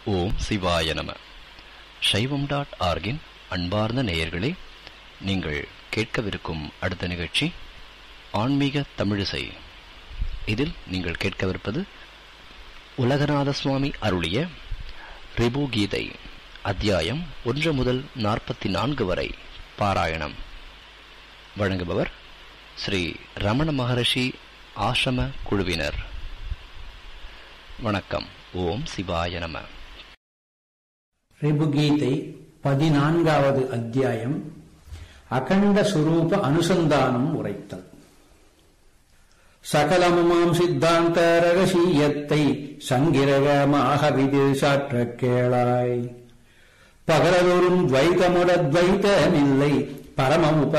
ஓம் சிவாய நம சைவம் டாட் ஆர்கின் அன்பார்ந்த நேயர்களே நீங்கள் கேட்கவிருக்கும் அடுத்த நிகழ்ச்சி ஆன்மீக தமிழிசை இதில் நீங்கள் கேட்கவிருப்பது உலகநாத சுவாமி அருளிய ரிபு கீதை அத்தியாயம் ஒன்று முதல் நாற்பத்தி நான்கு வரை பாராயணம் வழங்குபவர் ஸ்ரீ ரமண மகரிஷி ஆசிரம குழுவினர் வணக்கம் ஓம் சிவாய நம ரிபுகீதை பதினான்காவது அத்தியாயம் அகண்ட சுரூப அனுசந்தானம் உரைத்தல் சகலமுமாம் சித்தாந்த ரகசியத்தை சங்கிரகமாக விதில் சாற்றக் கேளாய் பகலதொரும் துவைதமுட துவைதமில்லை பரம உப